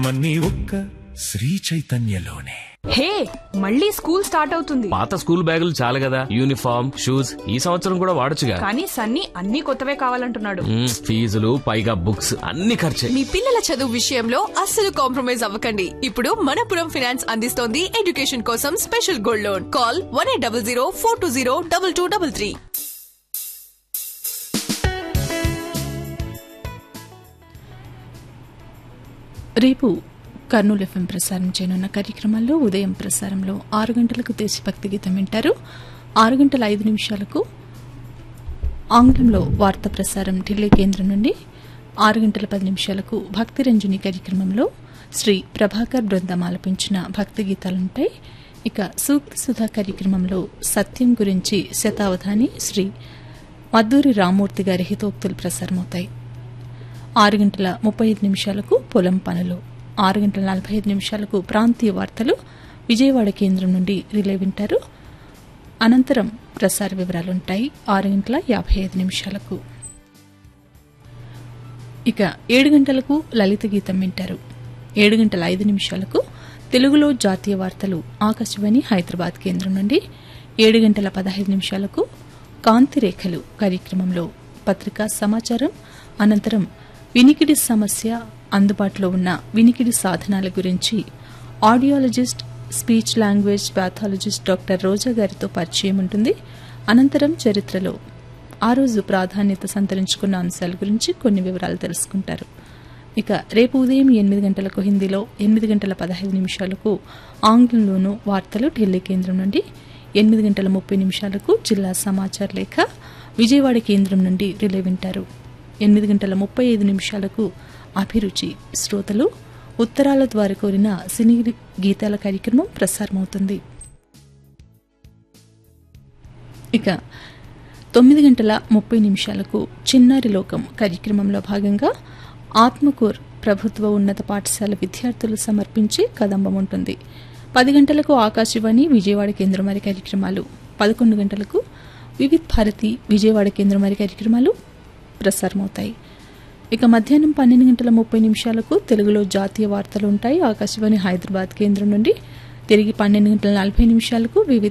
సంతోషమన్నీ ఒక్క శ్రీ చైతన్యలోనే హే మళ్ళీ school start అవుతుంది పాత స్కూల్ బ్యాగులు చాలు కదా యూనిఫామ్ షూస్ ఈ సంవత్సరం కూడా వాడొచ్చుగా కానీ సన్నీ అన్ని కొత్తవే కావాలంటున్నాడు మ్మ్, ఫీజులు పైగా బుక్స్ అన్ని ఖర్చే మీ పిల్లల చదువు విషయంలో అస్సలు కాంప్రమైజ్ అవ్వకండి ఇప్పుడు మనపురం ఫినాన్స్ అందిస్తోంది ఎడ్యుకేషన్ కోసం special gold loan call one eight double zero four two zero double two double three రేపు కర్నూలు ఎఫ్ఎం ప్రసారం చేయనున్న కార్యక్రమాల్లో ఉదయం ప్రసారంలో ఆరు గంటలకు దేశభక్తి గీతం వింటారు ఆరు గంటల ఐదు నిమిషాలకు ఆంగ్లంలో వార్తా ప్రసారం ఢిల్లీ కేంద్రం నుండి ఆరు గంటల పది నిమిషాలకు భక్తి రంజని కార్యక్రమంలో శ్రీ ప్రభాకర్ బృందం ఆలపించిన భక్తి గీతాలుంటాయి ఇక సూక్తి సుధా కార్యక్రమంలో సత్యం గురించి శతావధాని శ్రీ మద్దూరి రామూర్తి గారి హితోక్తులు ప్రసారమవుతాయి ఆరు గంటల ముప్పై ఐదు నిమిషాలకు పొలం పనులు ఆరు గంటల నలభై ఐదు నిమిషాలకు ప్రాంతీయ వార్తలు విజయవాడ కేంద్రం నుండి రిలే వింటారు అనంతరం ప్రసార వివరాలుంటాయి ఆరు గంటల యాభై ఐదు నిమిషాలకు ఇక ఏడు గంటలకు లలిత గీతం వింటారు ఏడు గంటల ఐదు నిమిషాలకు తెలుగులో జాతీయ వార్తలు ఆకాశవాణి హైదరాబాద్ కేంద్రం నుండి ఏడు గంటల పదహైదు నిమిషాలకు కాంతి రేఖలు కార్యక్రమంలో పత్రికా సమాచారం అనంతరం వినికిడి సమస్య అందుబాటులో ఉన్న వినికిడి సాధనాల గురించి audiologist speech language pathologist doctor Roja గారితో పరిచయం ఉంటుంది అనంతరం చరిత్రలో ఆ రోజు ప్రాధాన్యత సంతరించుకున్న అంశాల గురించి కొన్ని వివరాలు తెలుసుకుంటారు ఇక రేపు ఉదయం ఎనిమిది గంటలకు హిందీలో ఎనిమిది గంటల పదహైదు నిమిషాలకు ఆంగ్లంలోనూ వార్తలు ఢిల్లీ కేంద్రం నుండి ఎనిమిది గంటల ముప్పై నిమిషాలకు జిల్లా సమాచార లేఖ విజయవాడ కేంద్రం నుండి రిలే వింటారు ఎనిమిది గంటల ముప్పై ఐదు నిమిషాలకు అభిరుచి శ్రోతలు ఉత్తరాల ద్వారా కోరిన సినీ గీతాల కార్యక్రమం ప్రసారమవుతుంది ఇక తొమ్మిది గంటల ముప్పై నిమిషాలకు చిన్నారి లోకం కార్యక్రమంలో భాగంగా ఆత్మకూర్ ప్రభుత్వ ఉన్నత పాఠశాల విద్యార్థులు సమర్పించి కదంబం ఉంటుంది పది గంటలకు ఆకాశవాణి విజయవాడ కేంద్రం వారి కార్యక్రమాలు పదకొండు గంటలకు వివిధ్ భారతి విజయవాడ కేంద్రం వారి కార్యక్రమాలు ప్రసారమవుతాయి ఇక మధ్యాహ్నం పన్నెండు గంటల ముప్పై నిమిషాలకు తెలుగులో జాతీయ వార్తలు ఉంటాయి ఆకాశవాణి హైదరాబాద్ కేంద్రం నుండి తిరిగి పన్నెండు గంటల నలభై నిమిషాలకు వివిధ